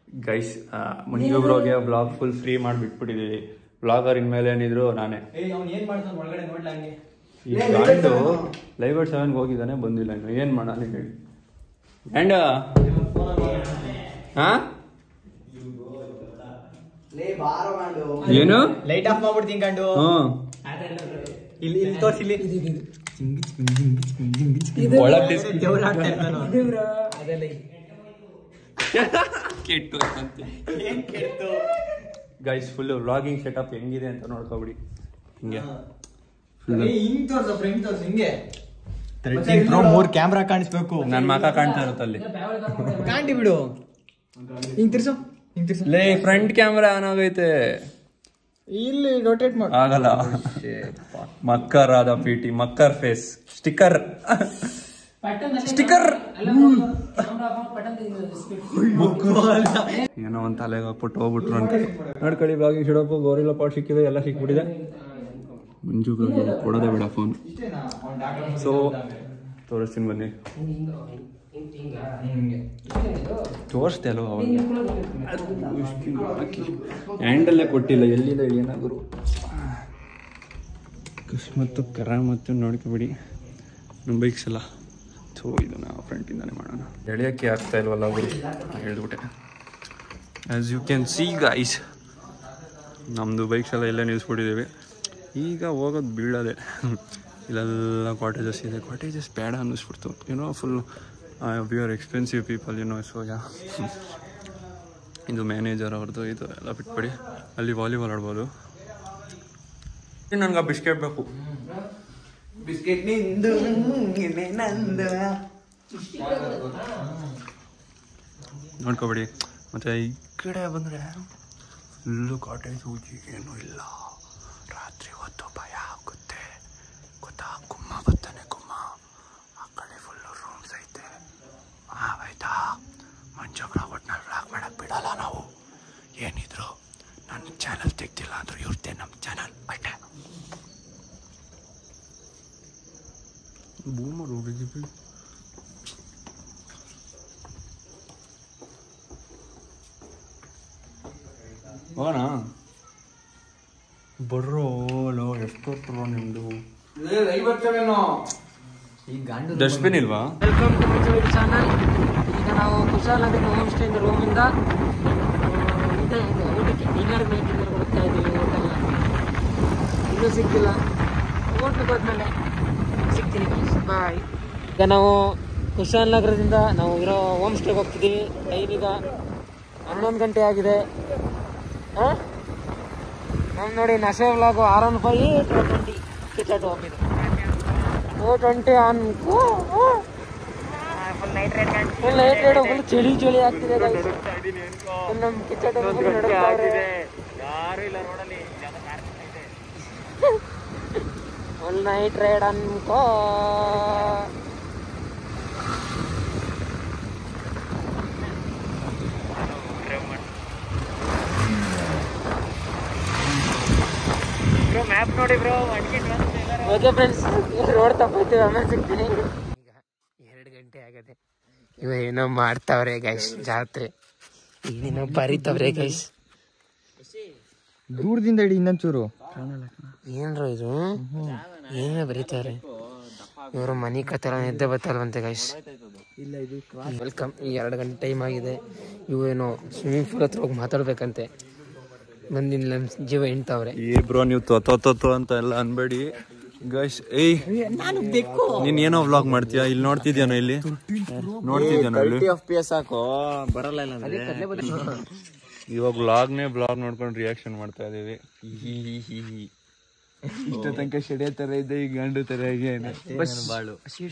Guys Manju ಬ್ರೋಗೆ blog full free ಮಾಡಿ ಬಿಟ್ಬಿಟ್ಟಿದ್ದೀವಿ ಬ್ಲಾಗರ್ ಇನ್ಮೇಲೆ ಏನಿದ್ರು ನಾನೇ ಏಯ್ ಅವ್ನು ಏನ್ ಮಾಡ್ತಾನೆ ಒಳಗಡೆ ನೋಡ್ಲಾ ಹಂಗೆ ಈ ಗಂಡು ಲೈವ್ ಅಟ್ ಸೆವೆನ್ಗೆ ಹೋಗಿದ್ದಾನೆ ಬಂದಿಲ್ಲ ಇನ್ನು ಏನು ಮಾಡೋಣ ಹೇಳಿ ಗಂಡ ಹಾ ಲೇ ಬಾರೋ ಮಾಡು ಏನು ಲೈಟ್ ಆಫ್ ಮಾಡ್ಬಿಡ್ತೀನಿ ಕಂಡು ಹ್ಞೂ ಇಲ್ಲಿ ಇಲ್ಲಿ ತೋರ್ಸಿ ಇಲ್ಲಿ ಒಳಗ್ ದೇವ್ರ ಆಡ್ತಾ ಇರ್ತಾನೋ. ಕೆಟ್ಟು ಏನ್ ಕೆಡ್ತು ಗೈಸ್ ಫುಲ್ ವ್ಲಾಗಿಂಗ್ ಸೆಟಪ್ ಹೆಂಗಿದೆ ಅಂತ ನೋಡ್ಕೊಬಿಡಿ ಹಿಂಗೆ ಏಯ್, ಹಿಂಗ್ ತೋರ್ಸು ಫ್ರೆಂಡ್ ತೋರ್ಸು ಹಿಂಗೆ Pro ಮೂರ್ ಕ್ಯಾಮ್ರಾ ಕಾಣಿಸ್ಬೇಕು ನನ್ನ ಮಕ ಕಾಣ್ತಾ ಇರುತ್ತೆ ಅಲ್ಲಿ ಕಾಂಟಿ ಬಿಡು ಹಿಂಗ್ ತಿರ್ಸು ಹಿಂಗ್ ತಿರ್ಸು ಲೇ ಫ್ರಂಟ್ ಕ್ಯಾಮ್ರಾ ಆನ್ ಆಗೈತೆ ಇಲ್ಲಿ ರೊಟೇಟ್ ಮಾಡು ಆಗಲ್ಲ ಮಕ್ಕರ್ ಆದ ಪಿ ಟಿ ಮಕ್ಕರ್ ಫೇಸ್ ಸ್ಟಿಕ್ಕರ್ ಸ್ಟಿಕ್ಕರ್ ಏನೋ ಒಂದು ತಲೆಗೆ ಹಾಕ್ಬಿಟ್ಟು ಹೋಗ್ಬಿಟ್ರು ಅಂತ ನೋಡ್ಕೊಳ್ಳಿ ಬ್ಲಾಗಿಂಗ್ ಶಿಡಪ್ಪ ಗೋರಿಲ್ಲ ಪಾಟ್ ಸಿಕ್ಕಿದೆ ಎಲ್ಲ ಸಿಕ್ಬಿಟ್ಟಿದೆ ಮಂಜು ಬ್ಲಾಗಿಂಗ್ ಕೊಡೋದೇ ಬೇಡ ಫೋನ್ ಸೊ ತೋರಿಸ್ತೀನಿ ಬನ್ನಿ ತೋರಿಸ್ದೆ ಅಲ್ವ ಅವಾಗ ಹ್ಯಾಂಡಲ್ಲೇ ಕೊಟ್ಟಿಲ್ಲ ಎಲ್ಲಿದೆ ಏನಾದ್ರು ಅಕಸ್ಮಾತ್ ಕರ ಮತ್ತು ನೋಡ್ಕೊಬಿಡಿ ನಮ್ಮ ಬೈಕ್ಸ್ ಎಲ್ಲ ಥೋ ಇದು ನಾವು ಫ್ರಂಟಿಂದಾನೆ ಮಾಡೋಣ ಎಳೆಯೋಕ್ಕೆ ಆಗ್ತಾ ಇಲ್ವಲ್ಲ ಅವರು ಹೇಳ್ಬಿಟ್ಟೆ as you can see guys ನಮ್ಮದು ಬೈಕ್ಸ್ ಎಲ್ಲ ಇಲ್ಲೇ ನಿಲ್ಲಿಸ್ಬಿಟ್ಟಿದ್ದೀವಿ ಈಗ ಹೋಗೋದು ಬೀಳೋದೆ ಇಲ್ಲೆಲ್ಲ ಕಾಟೇಜಸ್ ಇದೆ ಕಾಟೇಜಸ್ ಬೇಡ ಅನ್ನಿಸ್ಬಿಡ್ತು ಏನೋ full we are expensive people ಏನೋ ಸೊ ಯಾ ಇದು ಮ್ಯಾನೇಜರ್ ಅವ್ರದ್ದು ಇದು ಎಲ್ಲ ಬಿಟ್ಬಿಡಿ ಅಲ್ಲಿ ವಾಲಿಬಾಲ್ ಆಡ್ಬೋದು ನನಗೆ ಬಿಸ್ಕೆಟ್ ಬೇಕು ಬಿಸ್ಕೆಟ್ ನಿಂದು ನಂದ ನೋಡ್ಕೊಬೇಡಿ ಮತ್ತು ಈ ಕಡೆ ಬಂದರೆ ಫುಲ್ಲು ಕಾಟೇಜು ಏನೂ ಇಲ್ಲ ರಾತ್ರಿ ಹೊತ್ತು ಭಯ ಆಗುತ್ತೆ ಗೊತ್ತಾ ಗುಮ್ಮ ಬರ್ತಾನೆ ಗುಮ್ಮ ಆ ಕಡೆ ಫುಲ್ಲು ರೂಮ್ಸ್ ಐತೆ ಆ, ಆಯ್ತಾ ಮಂಜಬ್ರ ಒಟ್ನಲ್ಲಿ ವ್ಲಾಗ್ ಮಾಡಕ್ಕೆ ಬಿಡಲ್ಲ ನಾವು ಏನಿದ್ರು ನನ್ನ ಚಾನಲ್ ತೆಗ್ದಿಲ್ಲ ಅಂದ್ರೂ ಇವ್ರದ್ದೇ ನಮ್ಮ ಚಾನಲ್ ಅಷ್ಟೇ ಬೂಮರ್ ಹೋಗಿದ್ದೀವಿ ಹೋಗೋಣ ಬರ್ರೋ ಲೋ ಎಷ್ಟೊತ್ತು ನಿಮ್ಮದು ಈ ಗಂಡು ಡಸ್ಟ್ಬಿನ್ ಇಲ್ವಾ ವೆಲ್ಕಮ್ ಟು ಮೈ ಚಾನಲ್ ಈಗ ನಾವು ಕುಶಾಲನಗರ ಹೋಮ್ ಸ್ಟೇಯಿಂದ ರೂಮಿಂದ ಇದೆ ಇದೆ ಊಟಕ್ಕೆ ಡಿನ್ನರ್ ಮೇಕಿಂಗ್ ಹೋಗ್ತಾ ಇದ್ದೀವಿ ಹೋಟೆಲ್ ಇನ್ನೂ ಸಿಕ್ಕಿಲ್ಲ ಹೋಟ್ಲಿಗೆ ಹೋದ್ಮೇಲೆ ಸಿಗ್ತೀನಿ ಬಾಯ್ ಈಗ ನಾವು ಕುಶಾಲನಗರದಿಂದ ನಾವು ಇರೋ ಹೋಮ್ ಸ್ಟೇಗೆ ಹೋಗ್ತಿದ್ದೀವಿ ಟೈಮ್ ಈಗ ಹನ್ನೊಂದು ಗಂಟೆ ಆಗಿದೆ ಹಾಂ ನಾವು ನೋಡಿ ನಶೆ ವ್ಲಾಗು ಆರ್ one five two twenty ticket ಹೋಗಿದೆ two twenty on full night ride full ಚಳಿ ಚಳಿ ಆಗ್ತಿದೆ guys. ಫುಲ್ ನಮ್ಮ ಕಿಚ್ಚಟ ಫುಲ್ ನೈಟ್ ರೈಡ್ ಅನ್ಕೋ ಮ್ಯಾಪ್ ನೋಡಿ ಬ್ರೋ ಓಕೆ ಫ್ರೆಂಡ್ಸ್ ರೋಡ್ ತಪ್ಪೈತೀವಿ ಆಮೇಲೆ ಸಿಗ್ತೀನಿ ಈಗ ಎರಡು ಗಂಟೆ ಆಗದೆ ಇವ ಏನೋ ಮಾಡ್ತಾವ್ರೆ ಗೈಸ್ ಜಾತ್ರೆ ಇದೇನೋ ಬರೀತಾವ್ರೆ ಗೈಸ್ ದೂರದಿಂದ ಇಡಿ ಇನ್ನೊಂಚೂರು ಏನ್ರ ಇದು ಏನೇ ಬರೀತಾರೆ ಇವರು ಮನಿ ಕತ್ತರ ನಿದ್ದೆ ಬತ್ತಲ್ವಂತೆ ಗೈಸ್ ವೆಲ್ಕಮ್ ಈ ಎರಡು ಗಂಟೆ ಟೈಮ್ ಆಗಿದೆ ಇವು ಏನೋ ಸ್ವಿಮ್ಮಿಂಗ್ ಪೂಲ್ ಹತ್ರ ಹೋಗಿ ಮಾತಾಡ್ಬೇಕಂತೆ ಬಂದಿನ ನಮ್ ಜೀವ ಎಂಟವ್ರೆ ಏ ಬ್ರೋ ನೀವು ತೊತ್ತೊತ್ತೊ ಅಂತ ಎಲ್ಲ ಅನ್ಬೇಡಿ ಗೈಸ್ ಏಯ್ ನೀನ್ ಏನೋ ವ್ಲಾಗ್ ಮಾಡ್ತೀಯಾ ಇಲ್ಲಿ ನೋಡ್ತಿದ್ಯಾನೋ ಇಲ್ಲಿ ನೋಡ್ತಿದ್ಯಾನೋ ಇಲ್ಲಿ ಎಫ್ ಪಿ ಎಸ್ ಹಾಕೋ ಬರಲ್ಲ ಇಲ್ಲ ಅಂದ್ರೆ ಇವಾಗ ವ್ಲಾಗ್ನೇ ವ್ಲಾಗ್ ನೋಡ್ಕೊಂಡು ರಿಯಾಕ್ಷನ್ ಮಾಡ್ತಾ ಇದೀವಿ ಹಿ ಹಿ ಹಿ ಹಿ ಇಷ್ಟ ತನಕ ಶೆಡೆ ತರ ಇದೆ ಈ ಗಂಡು ತರ ಏನು ಬಾಳು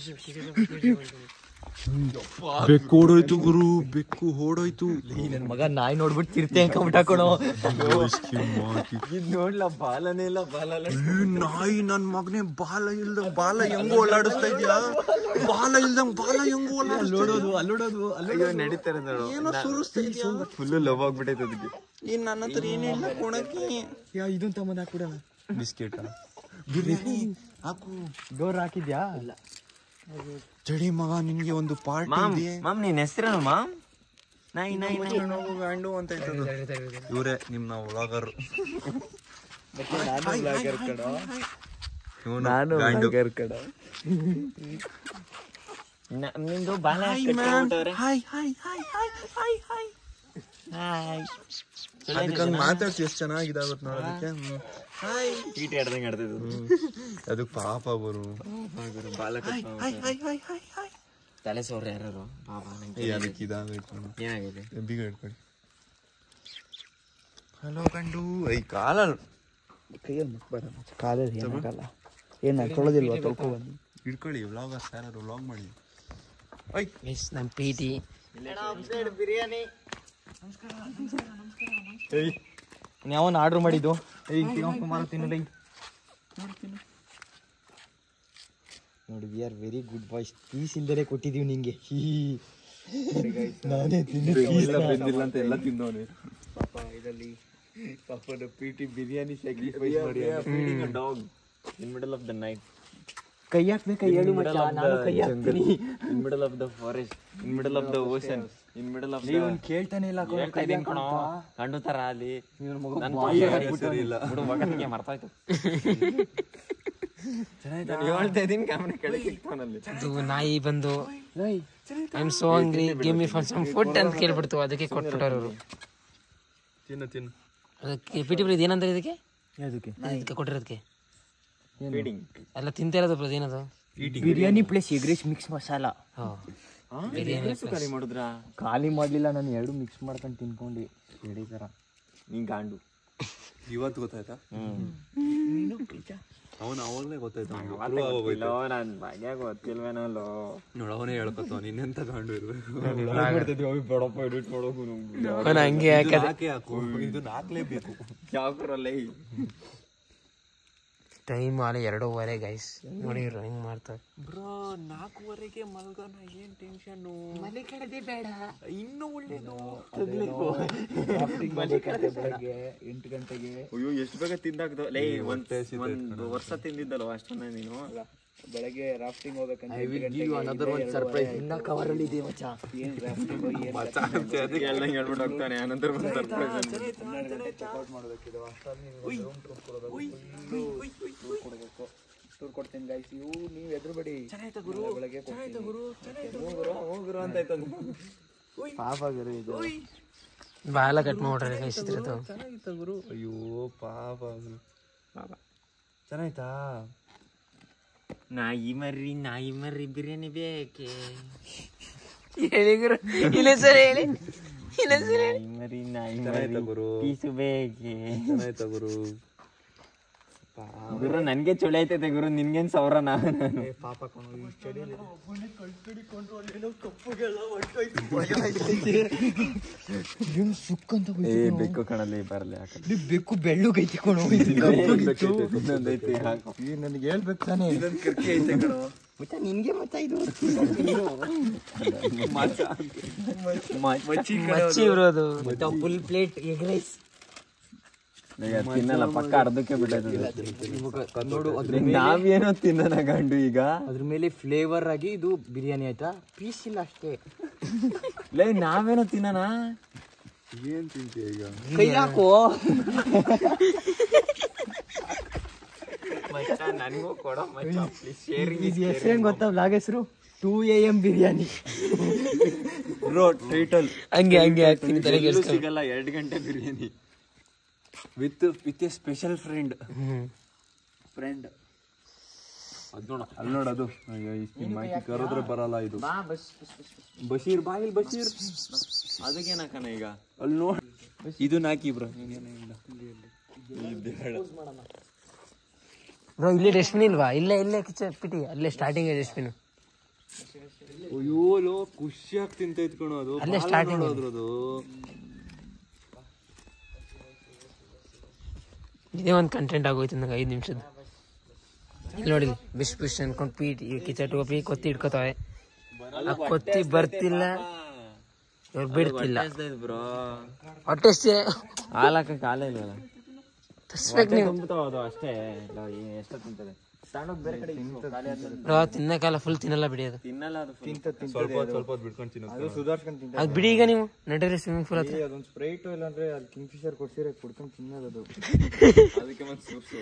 ಬೆಕ್ಕು ಓಡೋಯ್ತು ಗುರು ಬೆಕ್ಕು ಓಡೋಯ್ತು ನನ್ ಮಗ ನಾಯಿ ನೋಡ್ಬಿಟ್ಟು ತಿರ್ತೆ ಅನ್ಕೊಂಬಿಟ್ಟ ಕಣೋ ಇದ್ ನೋಡ್ಲ ಬಾಲನೇ ಇಲ್ಲ ಬಾಲ ಈ ನಾಯಿ ನನ್ ಮಗನೇ ಬಾಲ ಇಲ್ದ ಬಾಲ ಹೆಂಗೋ ಓಲಾಡಿಸ್ತಾ ಇದ್ಯಾ ಬಾಲ ಇಲ್ದಂಗ್ ಬಾಲ ಹೆಂಗೋ ಅಲ್ಲೋಡೋದು ಅಲ್ಲೋಡೋದು ಅಲ್ಲೋ ನಡೀತಾರೆ ಏನೋ ಸುರಿಸ್ತಾ ಇದ್ಯಾ ಫುಲ್ ಲವ್ ಆಗ್ಬಿಟ್ಟೈತೆ ಅದಕ್ಕೆ ಏನ್ ನನ್ನ ಹತ್ರ ಏನಿಲ್ಲ ಕೊಣಕ್ಕೆ ಯಾ ಇದನ್ ತಮ್ಮದ ಹಾಕ್ಬಿಡಣ ಬಿಸ್ಕೆಟ್ ಬಿರಿಯಾನಿ ಹಾಕು ಗೌರ್ ಹಾಕಿದ್ಯಾ ಜಡಿ ಮಗ ನಿನ್ಗೆ ಒಂದು ಪಾರ್ಟಿ ಇದೆ ಮಾಮ್ ನಿನ್ ಹೆಸರೇನು ಮಾಮ್ ನಾಯಿ ನಾಯಿ ನಾಯಿ ಗಂಡು ಅಂತ ಇವರೇ ನಿಮ್ಮ ವ್ಲಾಗರ್ ನಾನು ಗಂಡು ನಿಂದು ಬಾಲ hi hi hi hi hi hi ಅದಕ್ಕೆ ಹಂಗ್ ಮಾತಾಡ್ಸಿ ಎಷ್ಟು ಚೆನ್ನಾಗಿದಾಗುತ್ತೆ ನೋಡೋದಕ್ಕೆ ಹ್ಮ್. ಈಟ ಹಿಡ್ದಂಗೆ ಆಡ್ತಿದ್ದು ಅದಕ್ಕೆ ಪಾಪ ಬರು ಬಾಲ ತಲೆ ಸೋರ್ ಯಾರು ಬಾಬಾ ನಂಗೆ ಏ ಅದಕ್ಕೆ ಇದಾಗೈತೆ ಏನಾಗಿದೆ ಬೀಗ ಹಿಡ್ಕೊಳ್ಳಿ ಹಲೋ ಗಂಡು ಐ ಕಾಲ ಕೈಯಲ್ಲಿ ಮುಟ್ಬೇಡ ಕಾಲಲ್ಲಿ ಏನಾಗಲ್ಲ ಏನು ತೊಳೆದಿಲ್ವಾ ತೊಳ್ಕೊ ಬಂದು ಹಿಡ್ಕೊಳ್ಳಿ ವ್ಲಾಗರ್ಸ್ ಯಾರು ವ್ಲಾಗ್ ಮಾಡಿ ಮಿಸ್ ನಮ್ಮ ಪಿ ಟಿ ಯಾವನ್ ಆರ್ಡರ್ ಮಾಡಿದ್ದು ಕುಮಾರ ತಿನ್ನಲಿ ನೋಡಿ we are very good boys piece ಇಲ್ದರೆ ಕೊಟ್ಟಿದೀವಿ ನಿಂಗೆ ಹೀ ನಾನೇ ಬೆಂದಿಲ್ಲ ಅಂತ ಎಲ್ಲ ತಿಂದವನೆ ಪಾಪ ಇದರಲ್ಲಿ ಪಾಪ ಪಿ ಟಿ ಬಿರಿಯಾನಿ ಸ್ಯಾಕ್ರಿಫೈಸ್ ಮಾಡಿ dog in middle of the night ಕೈ ಹಾಕ್ಬೇಕಾ ಹೇಳಿ ಮಚ್ಚ ನಾನು ಕೈ ಹಾಕ್ತೀನಿ in middle of the forest in middle of the ocean in middle of ನೀವನ್ ಕೇಳ್ತಾನೆ ಇಲ್ಲ ಕಣೋ, ಹೇಳ್ತಾ ಇದೀನಿ ಕಣೋ ಗಂಡು ತರ ಅಲ್ಲಿ ಇವ್ನ ಮಗ ನನ್ ಬಾಯಿ ಪಾಪ ಹಾಕ್ಬಿಟ್ಟವ್ನೆ. ಇಲ್ಲ ಬಿಡು ಮಗನಿಗೆ ಮರ್ತಾಯ್ತು ಹೇಳ್ತಾ ಇದೀನಿ ಕ್ಯಾಮ್ರಾ ಕೆಳಗೆ ಇಟ್ಕೊಂಡಲ್ಲಿ ಅದು ನಾಯಿ ಬಂದು I am so hungry give me for some food ಅಂತ ಕೇಳ್ಬಿಡ್ತು ಅದಕ್ಕೆ ಕೊಟ್ಬಿಟ್ಟವ್ರು ಅವರು ತಿನ್ನು ತಿನ್ನು ಅದಕ್ಕೆ ಪಿ ಟಿ ಬ್ರೀದ್ ಏನಂದ್ರೆ ಇದಕ್ಕೆ ಅದಕ್ಕೆ ಇದಕ್ಕೆ ಕೊಟ್ಟಿರೋದಕ್ಕೆ ಫೀಡಿಂಗ್ ಎಲ್ಲ ತಿಂತಾ ಇರೋದು ಬ್ರದ್ ಏನದು biryani plus egg rice mix masala ಖಾಲಿ ಮಾಡಿದ್ರಾ ಖಾಲಿ ಮಾಡ್ಲಿಲ್ಲ ನಾನು ಎರಡು ಮಿಕ್ಸ್ ಮಾಡ್ಕೊಂಡು ತಿನ್ಕೊಂಡು ಹೇಳಿ ತರ ನೀ ಗಾಂಡು ಇವತ್ತು ಗೊತ್ತಾಯ್ತಾ ಅವನು ಅವಾಗಲೇ ಗೊತ್ತಾಯ್ತು ಇಲ್ಲೋ ನನ್ ಭಾಗ್ಯ ಗೊತ್ತಿಲ್ವೇನಲ್ಲೋ ನೋಡ ಅವನೇ ಹೇಳ್ಕೊತಾವ ನಿನ್ನೆಂತ ಗಂಡು ಇರ್ಬೇಕು ಬೇಡಪ್ಪ ಎಡಿಟ್ ಮಾಡೋಕು ಅವನ ಹಂಗೆ ಯಾಕಂದ್ರೆ ಹಾಕೇ ಹಾಕು ಇದನ್ನ ಹಾಕ್ಲೇಬೇಕು ಯಾಕ್ರಲ್ಲ ಟೈಮ್ ಅಲ್ಲ ಎರಡೂವರೆ ಗೈಸ್ ನೋಡಿ ಇವ್ರು ಹೆಂಗ್ ಮಾಡ್ತಾರೆ ಬ್ರೋ ನಾಲ್ಕೂವರೆಗೆ ಮಲ್ಗೋಣ ಏನ್ ಟೆನ್ಷನ್ ಮನೆ ಕಡೆದೇ ಬೇಡ ಇನ್ನೂ ಒಳ್ಳೇದು ಬೆಳಗ್ಗೆ ಎಂಟು ಗಂಟೆಗೆ ಅಯ್ಯೋ ಎಷ್ಟು ಬೇಗ ತಿಂದಾಗ್ದು ಲೇ ಒಂದ್ ಒಂದು ವರ್ಷ ತಿಂದಿದ್ದಲ್ವ ಅಷ್ಟನ್ನ ನೀನು ಬೆಳಗ್ಗೆ ರಾಫ್ಟಿಂಗ್ ಹೋಗ್ಬೇಕಂತ ಸರ್ಪ್ರೈಸ್ ಇನ್ನ ಕವರ್ ಅಲ್ಲಿ ಇದೆ ಮಚ್ಚ ಏನ್ ರಾಫ್ಟಿಂಗ್ ಏನ್ ಹೇಳ್ದಂಗೆ ಹೇಳ್ಬಿಟ್ಟು ಹೋಗ್ತಾನೆ ಅನಂತರ ಚೆಕ್ಔಟ್ ಮಾಡ್ಬೇಕಿದು ಕೊಡಬೇಕು ಟೂರ್ ಕೊಡ್ತೀನಿ ಗೈಸ್ ಇವು ನೀವು ಎದುರುಬೇಡಿ ಬೆಳಗ್ಗೆ ಹೋಗ್ರು ಅಂತ ಆಯ್ತು ಪಾಪ ಗುರು ಇದು ಬಾಲ ಕಟ್ ಮಾಡ್ರಿ ಗೈಸ್ ಇದ್ರದ್ದು ಅಯ್ಯೋ ಪಾಪ ಚೆನ್ನಾಯ್ತಾ ನಾಯಿ ಮರ್ರಿ ನಾಯಿ ಮರ್ರಿ ಬಿರಿಯಾನಿ ಬೇಕೆ ಹೇಳಿದ್ರು ಇಲ್ಲ ಸರ್ ಹೇಳಿ ಇಲ್ಲ ಸರ್ ನಾಯಿ ಮರಿ ನಾಯಿ ಚೆನ್ನಾಯ್ತಾ ಮರಿ ಗುರು ಪೀಸು ಬೇಕೆ ಚೆನ್ನಾಯ್ತಾ ಗುರು ಗುರು ನನ್ಗೆ ಚೊಳಿ ಆಯ್ತೈತೆ ಗುರು ನಿನ್ಗೇನ್ ಸಾವಿರ ನಾನು ಪಾಪ ಕಣೋ ಈ ಚಳಿಯಲ್ಲಿ ಏನ್ ಸುಕ್ ಅಂತ ಏ ಬೆಕ್ಕು ಕಣಲ್ಲಿ ಬರಲಿ ಹಾಕಲ್ಲಿ ಬೆಕ್ಕು ಬೆಳ್ಳಗೈತಿ ಕಣೋ ಇನ್ನೊಂದೈತಿ ಹಾಕು ನನಗೆ ಹೇಳ್ಬೇಕು ತಾನೇ ಮತ್ತೆ ನಿನ್ಗೆ ಮತ್ತ ಇದು ಮಚ್ಚಿ ಇರೋದು ಫುಲ್ ಪ್ಲೇಟ್ ಎಗ್ ರೈಸ್ ಈಗ ತಿನ್ನಲ್ಲ ಪಕ್ಕ ಅರ್ಧಕ್ಕೆ ಬಿಟ್ಟೈತೆ ನೋಡು ಅದ್ರ ನಾವೇನೋ ತಿನ್ನೋಣ ಗಂಡು ಈಗ ಅದ್ರ ಮೇಲೆ ಫ್ಲೇವರ್ ಆಗಿ ಇದು ಬಿರಿಯಾನಿ ಆಯ್ತಾ ಪೀಸ್ ಇಲ್ಲ ಅಷ್ಟೇ ಲೇ ನಾವೇನೋ ತಿನ್ನೋಣ ಏನ್ ತಿಂತೀಯ ಈಗ ಕೈ ಹಾಕೋ ನನಗೂ ಕೊಡೋ ಮಚ್ಚ ಪ್ಲೀಸ್ ಶೇರಿಂಗ್ ಇದು ಹೆಸರೇನ್ ಗೊತ್ತಾ ವ್ಲಾಗ್ ಹೆಸರು two A M biryani bro title ಹಂಗೆ ಹಂಗೆ ಹಾಕ್ತೀನಿ ತಲೆಗೆ ಎಲ್ಲೂ ಸಿಗಲ್ಲ ಎರಡು ಗಂಟೆ biryani with with a special friend hmm friend ಅದ್ ನೋಡ ಅಲ್ಲಿ ನೋಡ ಅದು ಅಯ್ಯೋ ಈ ಸ್ಕಿಮ್ ಹಾಕಿ ಕರೆದ್ರೆ ಬರಲ್ಲ ಇದು ಬಶೀರ್ ಬಾಯಿಲ್ ಬಶೀರ್ ಅದಕ್ಕೇನ್ ಹಾಕಣ ಈಗ ಅಲ್ಲಿ ನೋಡ್ ಇದು ನಾಕಿ ಬ್ರೋ ಬ್ರೋ ಇಲ್ಲೇ ಡಸ್ಟ್ಬಿನ್ ಇಲ್ವಾ ಇಲ್ಲೇ ಇಲ್ಲೇ ಕಿಚನ್ ಪಿಟಿ ಅಲ್ಲೇ ಸ್ಟಾರ್ಟಿಂಗ್ ಡಸ್ಟ್ಬಿನ್ ಅಯ್ಯೋ ಲೋ ಖುಷಿಯಾಗಿ ತಿಂತ ಇದ್ಕೊಣೋ ಅದು ಅಲ್ಲೇ ಬಾಲ starting ನೋಡು ಅದ್ರದ್ದು ಇದೇ ಒಂದು ಕಂಟೆಂಟ್ ಆಗೋಯ್ತು ನಂಗೆ ಐದು ನಿಮಿಷದ ಇಲ್ಲಿ ನೋಡಿ ಬಿಶ್ ಬಿಶ್ ಅನ್ಕೊಂಡು ಪೀಟ್ ಈ ಕಿಚನ್ ಟೋಪಿ ಕೊತ್ತಿ ಇಟ್ಕೋತಾವೆ ಆ ಕೊತ್ತಿ ಬರ್ತಿಲ್ಲ ಇವ್ರು ಬಿಡ್ತಿಲ್ಲ ಬ್ರೋ ಹೊಟ್ಟೆ ಹಾಲು ಹಾಕಕ್ಕೆ ಹಾಲೇ ಇಲ್ವಲ್ಲ ತರ್ಸ್ಬೇಕು ನೀವು ತುಂಬ್ತಾವ ಅದು ಅಷ್ಟೇ ಇಲ್ಲ, ಏ- ಎಷ್ಟೋ ತಿಂತದೆ ತಗೊಂಡೋಗಿ ಬೇರೆ ಕಡೆ ಇಟ್ಟು ಖಾಲಿ ಆದ್ಮೇಲೆ ಬ್ರೋ ತಿನ್ನಕ್ಕೆಲ್ಲ ಫುಲ್ ತಿನ್ನಲ್ಲ ಬಿಡಿ ಅದು ತಿನ್ನಲ್ಲ ಅದು full. ತಿಂತ ಸ್ವಲ್ಪ ಹೊತ್ತು ಸ್ವಲ್ಪ ಹೊತ್ತು ಬಿಡ್ಕೊಂಡು ತಿನ್ನೋದು ಅದು ಸುಧಾರ್ಸ್ಕೊಂಡ್ ತಿಂತ ಅದು ಬಿಡಿ ಈಗ ನೀವು ನಡೀರಿ ಸ್ವಿಮ್ಮಿಂಗ್ ಪೂಲ್ ಹತ್ರ ಅದೊಂದು ಸ್ಪ್ರೈಟ್ ಇಲ್ಲ ಅಂದ್ರೆ ಅಲ್ಲಿ ಕಿಂಗ್ ಫಿಶರ್ ಕೊಡ್ಸಿರ ಕುಡ್ಕೊಂಡ್ ತಿನ್ನೋದು ಅದು ಅದಕ್ಕೆ ಮತ್ತೆ ಸೂಪ್ಸು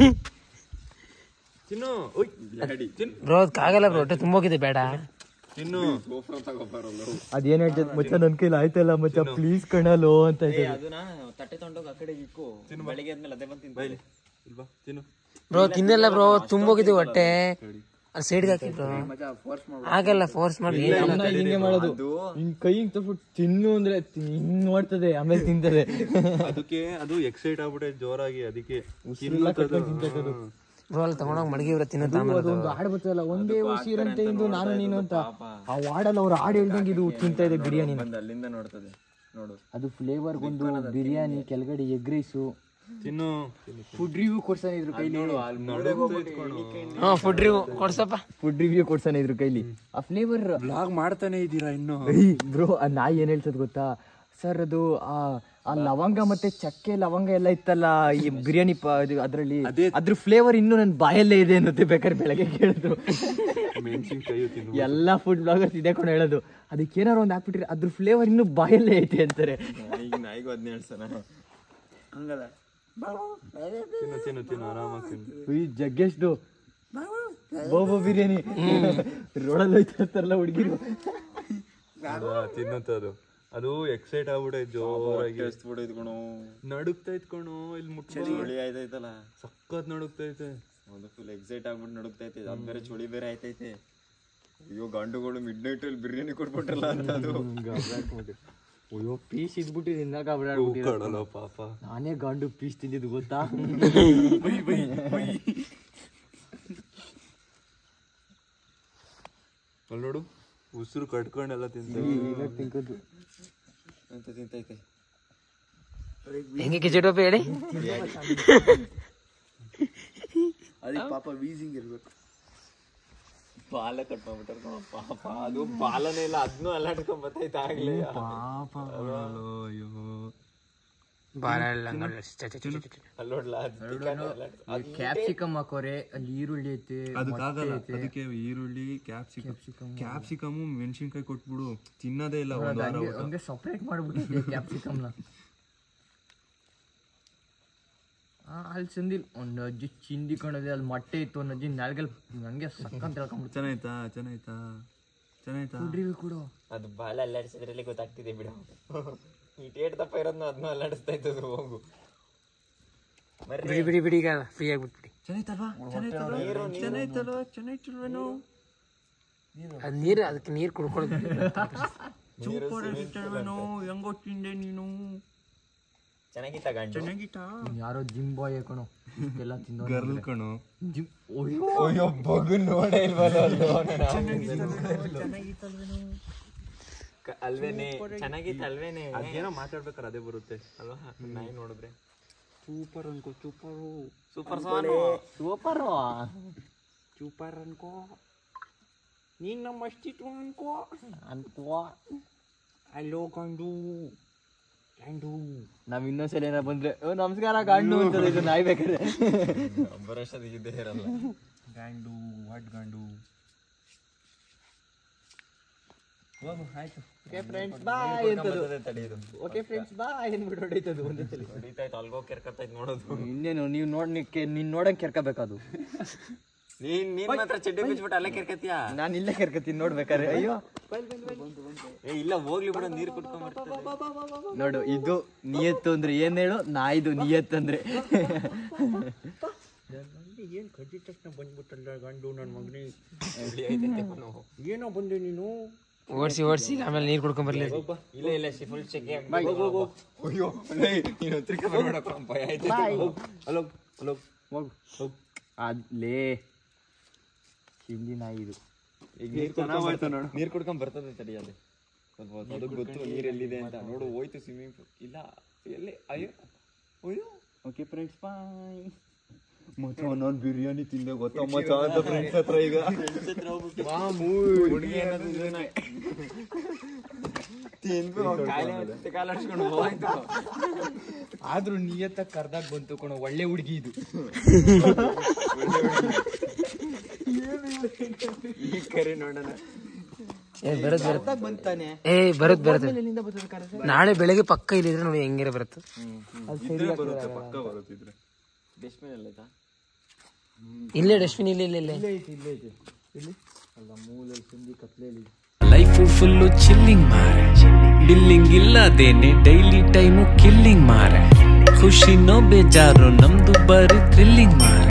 ತಿನ್ನು ಓಯ್ ಬ್ಲಾಡಿ ತಿನ್ನು ಬ್ರೋ ಅದಕ್ಕಾಗಲ್ಲ ಬ್ರೋ ಹೊಟ್ಟೆ ತುಂಬೋಗಿದೆ ಬೇಡ ತಿನ್ನು ಗೋಪುರ ತಗೋಬಾರಲ್ಲ ಅದೇನ್ ಹೇಳ್ತದ ಮಚ್ಚ ನನ್ ಕೈಲಿ ಆಯ್ತಲ್ಲ ಮಚ್ಚ ಪ್ಲೀಸ್ ಕಣಲು ಅಂತ ಏ ಅದನ್ನ ತಟ್ಟೆ ತಗೊಂಡೋಗಿ ಆ ಕಡೆ ಇಕ್ಕು ಬೆಳಿಗ್ಗೆ ಆದ್ಮೇಲೆ ಅದೇ ಬಂದು ತಿಂತ ಇಲ್ವಾ ತಿನ್ನು ಬ್ರೋ ತಿನ್ನಲ್ಲ ಬ್ರೋ ತುಂಬೋಗಿದೆ ಹೊಟ್ಟೆ ಅಲ್ಲಿ ಸೈಡ್ಗೆ ಹಾಕಿ ಬ್ರೋ ಫೋರ್ಸ್ ಮಾಡ ಆಗಲ್ಲ ಫೋರ್ಸ್ ಮಾಡಿ ಹಿಂಗೆ ಮಾಡೋದು ಹಿಂಗ್ ಕೈ ಹಿಂಗ್ ತಗೊಂಡ್ಬಿಟ್ಟು ತಿನ್ನು ಅಂದ್ರೆ ಹಿಂಗ್ ನೋಡ್ತದೆ ಆಮೇಲೆ ತಿಂತದೆ ಅದಕ್ಕೆ ಅದು ಎಕ್ಸೈಟ್ ಆಗ್ಬಿಟ್ಟೆ ಜೋರಾಗಿ ಅದಕ್ಕೆ ಉಸಿರೆಲ್ಲ ಕಟ್ಕೊಂಡ್ ತಿಂತದೆ ಅದು. ಬ್ರೋ ಅಲ್ಲಿ ತಗೊಂಡೋಗಿ ಮಡಗಿ ಇವ್ರ ತಿನ್ನೋ ಆಮೇಲೆ ಅದು. ಅದೊಂದು ಹಾಡು ಬರ್ತದಲ್ಲ ಒಂದೇ ಉಸಿರಂತೆ ಇಂದು ನಾನು ನೀನು ಅಂತ ಆ ವಾರ್ಡಲ್ಲಿ ಅವ್ರು ಹಾಡು ಹೇಳ್ದಂಗೆ ಇದು ತಿಂತಾ ಇದೆ ಬಿರಿಯಾನಿ ಬಂದು ಅಲ್ಲಿಂದ ನೋಡ್ತದೆ ನೋಡು ಅದು ಫ್ಲೇವರ್ ಒಂದು ಬಿರಿಯಾನಿ ಕೆಳಗಡೆ ಎಗ್ ರೈಸು ತಿನ್ನು ಫುಡ್ ರಿವ್ಯೂ ಕೊಡ್ಸಾನೆ ಇದ್ರ ಕೈಲಿ ಹಾ ಫುಡ್ ರಿವ್ ಕೊಡ್ಸಪ್ಪ ಫುಡ್ ರಿವ್ಯೂ ಕೊಡ್ಸಾನೆ ಇದ್ರ ಕೈಲಿ ಆ ಫ್ಲೇವರ್ ಬ್ಲಾಗ್ ಮಾಡ್ತಾನೆ ಇದ್ದೀರಾ ಇನ್ನು ಬ್ರೋ ಆ ನಾಯಿ ಏನ್ ಹೇಳ್ತದ ಗೊತ್ತಾ ಸರ್ ಅದು ಆ ಆ ಲವಂಗ ಮತ್ತೆ ಚಕ್ಕೆ ಲವಂಗ ಎಲ್ಲ ಇತ್ತಲ್ಲ ಈ ಬಿರಿಯಾನಿ ಪ ಇದು ಅದ್ರಲ್ಲಿ ಅದ್ರ ಫ್ಲೇವರ್ ಇನ್ನು ನನ್ನ ಬಾಯಲ್ಲೇ ಇದೆ ಅನ್ನತ್ತೆ ಬೇಕಾದ್ರೆ ಬೆಳಗ್ಗೆ ಕೇಳಿದ್ರು ಮೆಣಸಿನ್ಕಾಯಿ ತಿನ್ನು ಎಲ್ಲಾ ಫುಡ್ ಬ್ಲಾಗರ್ಸ್ ಇದೇ ಕೊಂಡು ಹೇಳೋದು ಅದಕ್ಕೆ ಏನಾರು ಒಂದು ಹಾಕ್ಬಿಟ್ರಿ ಅದ್ರ ಫ್ಲೇವರ್ ಇನ್ನು ಬಾಯಲ್ಲೇ ಐತೆ ಅಂತಾರೆ ಈಗ ನಾಯಿಗೂ ಅದನ್ನ ಹೇಳ್ಸನ ಹಂಗಲ್ಲ ತಿನ್ನು ತಿನ್ನು ತಿನ್ನು ಆರಾಮಾಗಿ ತಿನ್ನು ಈ ಜಗ್ಗೆಷ್ಟು ಬೋಬೋ ಬಿರಿಯಾನಿ ರೋಡಲ್ಲಿ ಹೋಯ್ತಾ ಇರ್ತಾರಲ್ಲ ಹುಡುಗಿರು ಹೌದಾ? ತಿನ್ನುತ್ತೆ ಅದು ಅದು ಎಕ್ಸೈಟ್ ಆಗ್ಬಿಟ್ಟೈತೆ ಜೋರಾಗಿ ಬಿಡು ಇದ್ಕೊಣು ನಡುಕ್ತಾ ಇತ್ಕೊಂಡು ಇಲ್ಲಿ ಮುಟ್ಟ ಚಳಿ ಆಯ್ತೈತಲ್ಲ ಸಖತ್ ನಡುಕ್ತೈತೆ ಹೌದು ಫುಲ್ ಎಕ್ಸೈಟ್ ಆಗ್ಬಿಟ್ಟು ನಡುಕ್ತೈತೆ ಅದ್ ಬೇರೆ ಚಳಿ ಬೇರೆ ಆಯ್ತೈತೆ ಅಯ್ಯೋ ಗಂಡುಗಳು ಮಿಡ್ ನೈಟ್ ಅಲ್ಲಿ ಬಿರಿಯಾನಿ ಕೊಟ್ಬಿಟ್ರಲ್ಲ ಅಂತ ಅದು ಅಯ್ಯೋ ಪೀಸ್ ಇದ್ಬಿಟ್ಟು ತಿನ್ನಾಕ ಕಡಲ ಪಾಪ ನಾನೇ ಗಂಡು ಪೀಸ್ ತಿಂದಿದ್ದು ಗೊತ್ತಾ ಅಲ್ಲಿ ನೋಡು ಉಸಿರು ಕಟ್ಕೊಂಡೆಲ್ಲ ತಿಂತ ತಿನ್ಕೋದು ಅಂತ ತಿಂತೈತೆ ಹೆಂಗೆ ಕಿಚಡೋಪ ಹೇಳಿ ಅದಕ್ಕೆ ಪಾಪ ವೀಸಿಂಗ್ ಇರ್ಬೇಕು ಬಾಲ ಕಟ್ ಮಾಡ್ಬಿಟ್ಟಾರ ಪಾಪ ಅದು ಬಾಲನೇ ಇಲ್ಲ ಅದನ್ನೂ ಅಲ್ಲಾಡ್ಕೊಂಡ್ ಬರ್ತೈತೆ ಆಗ್ಲೇ ಅಯ್ಯೋ ಬಾಳ ಎಲ್ಲ ನೋಡಿ. ಚ, ಚ, ಚ, ಚ, ಚ. ಅಲ್ಲಿ ನೋಡ್ಲಾ ಕ್ಯಾಪ್ಸಿಕಮ್ ಹಾಕೋರೆ ಅಲ್ಲಿ ಈರುಳ್ಳಿ ಐತೆ ಅದಕ್ಕಾಗಲ್ಲ ಅದಕ್ಕೆ ಈರುಳ್ಳಿ ಕ್ಯಾಪ್ಸಿಕಮ್ ಕ್ಯಾಪ್ಸಿಕಮ್ ಮೆಣಸಿನ್ಕಾಯಿ ಕೊಟ್ಬಿಡು ತಿನ್ನೋದೇ ಇಲ್ಲ ಒಂದು ವಾರ ಊಟ. ಹಂಗೆ ಸಪ್ರೇಟ್ ಮಾಡ್ಬಿಟ್ಟಿದ್ದೆ ಕ್ಯಾಪ್ಸಿಕಮ್ನ ಅಲ್ಲಿ ಚಂದಿಲ್ ಒಂದು ಅಜ್ಜಿ ಚಿಂದಿ ಕಣದೆ ಅಲ್ಲಿ ಮೊಟ್ಟೆ ಇತ್ತು ಒಂದು ಅಜ್ಜಿ ನಾಲ್ಗೆಲ್ ಹಂಗೆ ಸಕ್ಕಂತ ಹೇಳ್ಕೊಂಡ್ಬಿಡ್ತು ಚೆನ್ನಾಯ್ತಾ ಚೆನ್ನಾಯ್ತಾ ಚೆನ್ನಾಯ್ತಾ ಕೊಡು ಅದು ಬಾಲ ಅಲ್ಲಾಡಿಸಿದ್ರಲ್ಲಿ ಗೊತ್ತಾಗ್ತಿದೆ ಬಿಡು ಈ ಟೇಟ್ ದಪ್ಪ ಇರೋದ್ನ ಅದನ್ನ ಅಲ್ಲಾಡಿಸ್ತಾ ಇದ್ದದು ಹೋಗು ಬಿಡಿ ಬಿಡಿ ಬಿಡಿ ಈಗ ಫ್ರೀ ಆಗ್ಬಿಟ್ಬಿಡಿ ಚೆನ್ನಾಯ್ತಲ್ವಾ ಚೆನ್ನಾಯ್ತಲ್ವಾ ಚೆನ್ನಾಯ್ತಲ್ವಾ ಚೆನ್ನಾಯ್ತಲ್ವೇನೋ ಅದ್ ನೀರು ಅದಕ್ಕೆ ನೀರು ಕುಡ್ಕೊಳ್ಳೋದು ಸೂಪರ್ ಆಗಿತ್ತಲ್ವೇನೋ ಹೆಂಗೋ ತಿಂದೆ ನೀನು ಚೆನ್ನಾಗಿತ್ತ ಗಂಡು ಚೆನ್ನಾಗಿತ್ತಾ ಯಾರೋ ಜಿಮ್ ಬಾಯ್ ಕಣೋ ಎಲ್ಲ ತಿಂದೋ ಗರ್ಲ್ ಕಣೋ ಜಿಮ್ ಅಯ್ಯೋ ಬಗು ನೋಡೇ ಇಲ್ವಲ್ಲ ಅಲ್ವೇನೆ ಚೆನ್ನಾಗಿತ್ತು ಅಲ್ವೇನೆ ಅದೇನೋ ಮಾತಾಡ್ಬೇಕಾರೆ ಅದೇ ಬರುತ್ತೆ ಅಲ್ವಾ ನಾಯಿ ನೋಡಿದ್ರೆ ಸೂಪರ್ ಅನ್ಕೋ ಸೂಪರು ಸೂಪರ್ ಸಾನು ಸೂಪರ್ ಸೂಪರ್ ಅನ್ಕೋ ನೀನ್ ನಮ್ಮ ಅಷ್ಟಿತ್ತು ಅನ್ಕೋ ಅನ್ಕೋ ಅಲ್ಲೋ ಗಂಡು ಗಂಡು ನಾವ್ ಇನ್ನೊಂದ್ಸಲ ಏನಾರ ಬಂದ್ರೆ ಓ ನಮಸ್ಕಾರ ಗಂಡು ಅಂತದೆ ಇದು ನಾಯಿ ಬೇಕಾದ್ರೆ ಬರೋಷ್ಟದ ಇದ್ದೇ ಇರಲ್ಲ ಗಂಡು ವಾಟ್ ಗಂಡು ಆಯ್ತು ಓಕೆ ಫ್ರೆಂಡ್ಸ್ ಬಾಯ್ ಅಂತದು ತಡೆಯೋದು ಓಕೆ ಫ್ರೆಂಡ್ಸ್ ಬಾಯ್ ಅಂದ್ಬಿಟ್ಟು ಹೊಡೈತದು ಒಂದೇ ಸಲ ಹೊಡಿತಾಯ್ತು ಅಲ್ಗೋ ಕೆರ್ಕತ್ತೈತೆ ನೋಡೋದು ಇನ್ನೇನು ನೀವು ನೋಡ್ ನೀನ್ ನೋಡಂಗ್ ಕೆರ್ಕಬೇಕದು ನೀನ್ ನೀನ್ ಮಾತ್ರ ಚಡ್ಡಿ ಬಿಚ್ಬಿಟ್ಟು ಅಲ್ಲೇ ಕೆರ್ಕತ್ತೀಯಾ ನಾನು ಇಲ್ಲೇ ಕೆರ್ಕತೀನಿ ನೋಡ್ಬೇಕಾರೆ ಅಯ್ಯೋ ಏ ಇಲ್ಲ ಹೋಗ್ಲಿ ಬಿಡು ನೀರ್ ಕುಟ್ಕೊಂಡ್ ಬರ್ತದೆ ನೋಡು ಇದು ನಿಯತ್ತು ಅಂದ್ರೆ ಏನ್ ಹೇಳು ನಾಯ್ದು ನಿಯತ್ ಅಂದ್ರೆ ಏನ್ ಕದ್ದಿದ ತಕ್ಷಣ ಬಂದ್ಬಿಟ್ಟಲ್ಲ ಗಂಡು ನನ್ನ ಮಗನೇ ಏನೋ ಬಂದೆ ನೀನು ಓಡಿಸಿ ಓಡಿಸಿ ಆಮೇಲೆ ನೀರು ಕುಡ್ಕೊಂಡ್ ಬರ್ಲಿ ಇಲ್ಲ ಇಲ್ಲ ಫುಲ್ ಚೆಕ್ ಅಯ್ಯೋ ನೀನು ಹತ್ರಕ್ಕೆ ಬರ್ಬೇಡಪ್ಪ ಭಯ ಆಯ್ತು ಹಲೋ ಹಲೋ ಹೋಗು ಹೋಗು ಅಲ್ಲೇ ಹಿಂದಿ ನಾಯಿ ಇದು ಈಗ ನೀರ್ ಕುಡ್ಕೊಂಡ್ ನೋಡು ನೀರ್ ಕುಡ್ಕೊಂಡ್ ಬರ್ತದೆ ತಡಿ ಅಲ್ಲಿ ಸ್ವಲ್ಪ ಹೊತ್ತು. ಅದಕ್ಕೆ ಗೊತ್ತು ನೀರ್ ಎಲ್ಲಿದೆ ಅಂತ ನೋಡು ಹೋಯ್ತು ಸ್ವಿಮ್ಮಿಂಗ್ ಪೂಲ್ ಇಲ್ಲ ಎಲ್ಲಿ ಅಯ್ಯೋ ಅಯ್ಯೋ ಓಕೆ ಫ್ರೆಂಡ್ಸ್ ಬಾಯ್ ಮಚ್ಚ ನಾನು ಬಿರಿಯಾನಿ ತಿಂದೆ ಗೊತ್ತಾ ಮಚ್ಚ ಅಂತ ಫ್ರೆಂಡ್ಸ್ ಹತ್ರ ಈಗ ಹುಡುಗಿ ಅನ್ನೋದು ಇದೇನೆ. ತಿಂದು ಕಾಲೇ ಮತ್ತೆ ಕಾಲ್ ಆಡ್ಸ್ಕೊಂಡು ಹೋಯ್ತು ಆದ್ರೂ ನಿಯತ್ತ ಕರ್ದಾಗ ಬಂತು ಕಣೋ ಒಳ್ಳೆ ಹುಡುಗಿ ಇದು ಈ ಕರೆ ನೋಡೋಣ ಏ ಬರತ್ ಬರತ್ ಬಂತಾನೆ ಏ ಬರತ್ ಬರತ್ ಎಲ್ಲಿಂದ ಬರ್ತದೆ ಕರೆ ನಾಳೆ ಬೆಳಗ್ಗೆ ಪಕ್ಕ ಇಲ್ಲಿದ್ರೆ ನೋಡಿ ಹೆಂಗಿರ ಬರುತ್ತೆ ಡಸ್ಟ್ಬಿನ್ ಎಲ್ಲ ಆಯ್ತಾ ಇಲ್ಲೇ ಡಸ್ಟ್ಬಿನ್ ಇಲ್ಲ ಇಲ್ಲ ಇಲ್ಲೇ ಇಲ್ಲೇ ಐತಿ ಇಲ್ಲೇ ಐತಿ ಇಲ್ಲಿ ಅಲ್ಲ ಮೂಲೆ ಸಂದಿ ಕತ್ಲೆಯಲ್ಲಿ ಲೈಫು ಫುಲ್ಲು ಚಿಲ್ಲಿಂಗ್ ಮಾರೆ ಡಿಲ್ಲಿಂಗ್ ಇಲ್ಲದೇನೆ ಡೈಲಿ ಟೈಮು ಕಿಲ್ಲಿಂಗ್ ಮಾರೆ ಖುಷಿನೋ ಬೇಜಾರು ನಮ್ದು ಬರೀ ಥ್ರಿಲ್ಲಿಂಗ್ ಮಾರೆ